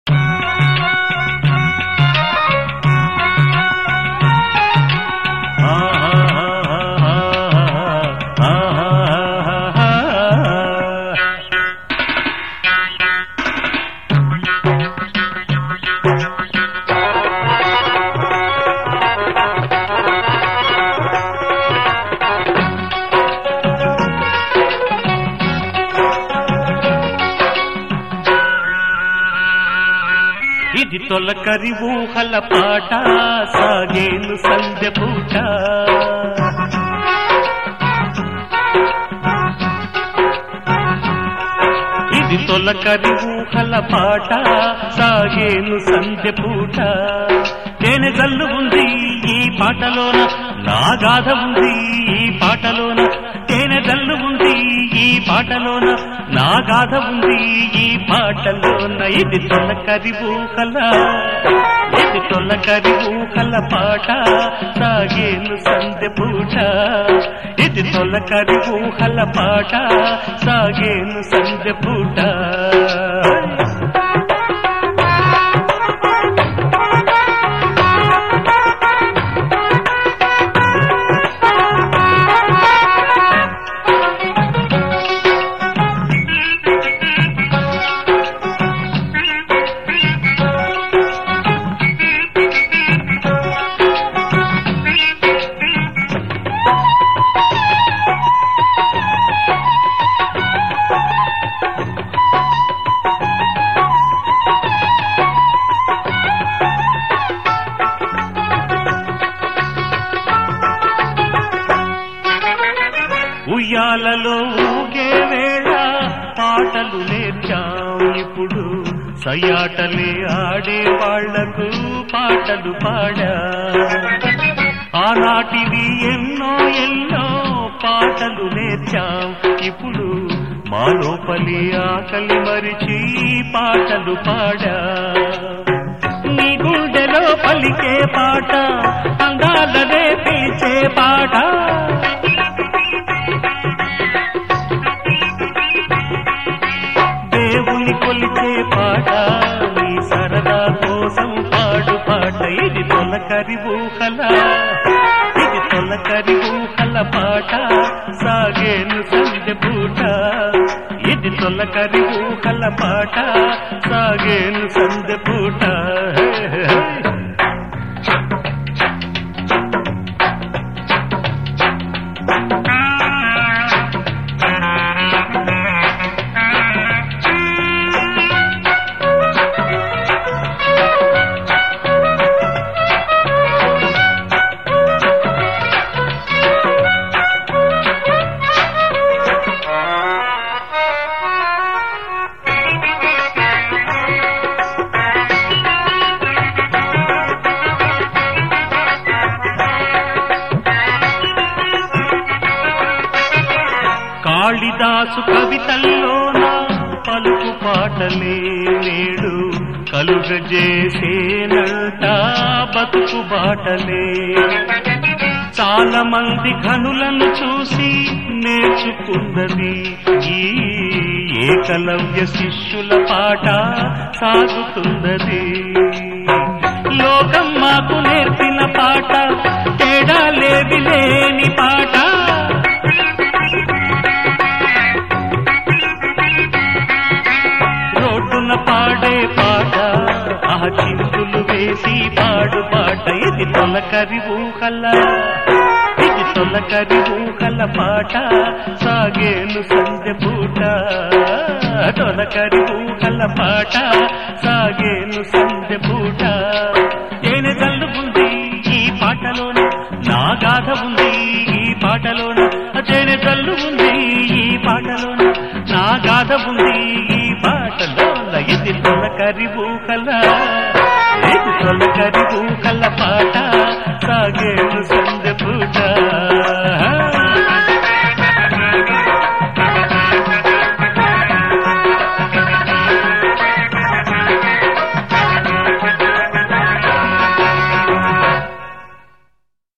ఇది తొలకరి ఊహల పాట సాగేను సంధ్య పూట ఇది తొలకరి ఊహల పాట సాగేను సంధ్య పూట తేనె జల్లు ఉంది ఈ పాటలోన నా గాథ ఉంది ఈ పాటలోన తేనె జల్లు ఉంది ఈ పాటలోన నా గాథ ఉంది ఈ పాటలోన ఇది తొలకరి ఊహల ఇది తొలకరి ఊహల పాట సాగేను సంధ్య పూట ఇది తొలకరి ఊహల పాట సాగేను సంధ్య పూట ఉయ్యాలలో ఊగే వేళ పాటలు నేర్చాం ఇప్పుడు సయాటలే ఆడే వాళ్లకు పాటలు పాడా ఆనాటివి ఎన్నో ఎన్నో పాటలు నేర్చాం ఇప్పుడు మా లోపలి ఆకలి మరిచి పాటలు పాడా నీ గుండెలో పలికే పాట అందాలనే పిలిచే పాట దేవుని కొలిచే పాట నీ సరదా కోసం పాడు పాట ఇది తొలకరి ఊహల ఇది తొలకరి ఊహల పాట సాగేను సంధ్య పూట ఇది తొలకరి ఊహల పాట సాగేను సంధ్య పూట హే, హే, హే. కాళిదాసు కవితల్లోన పలుకు పాటలే నేడు కలుగజేసేనంట బతుకు బాటలే చాలా మంది ఘనులను చూసి నేర్చుకున్నది ఈ ఏకలవ్య శిష్యుల పాట సాగుతున్నది లోకం మాకు నేర్పిన పాట తేడా లేవి లేని పాట రోడ్డున పాడే పాట ఆ చింతులు వేసి పాడు పాట ఇది తొలకరి ఊహల ఇది తొలకరి ఊహల పాట సాగేను సంధ్య పూట తొలకరి ఊహల పాట సాగేను సంధ్య పూట తేనె జల్లు ఉంది ఈ పాటలోన నా గాథ ఉంది ఈ పాటలోన తేనె జల్లు ఉంది ఈ పాటలోన నా గాథ ఉంది ఈ పాటలోన ఇది తొలకరి ఊహల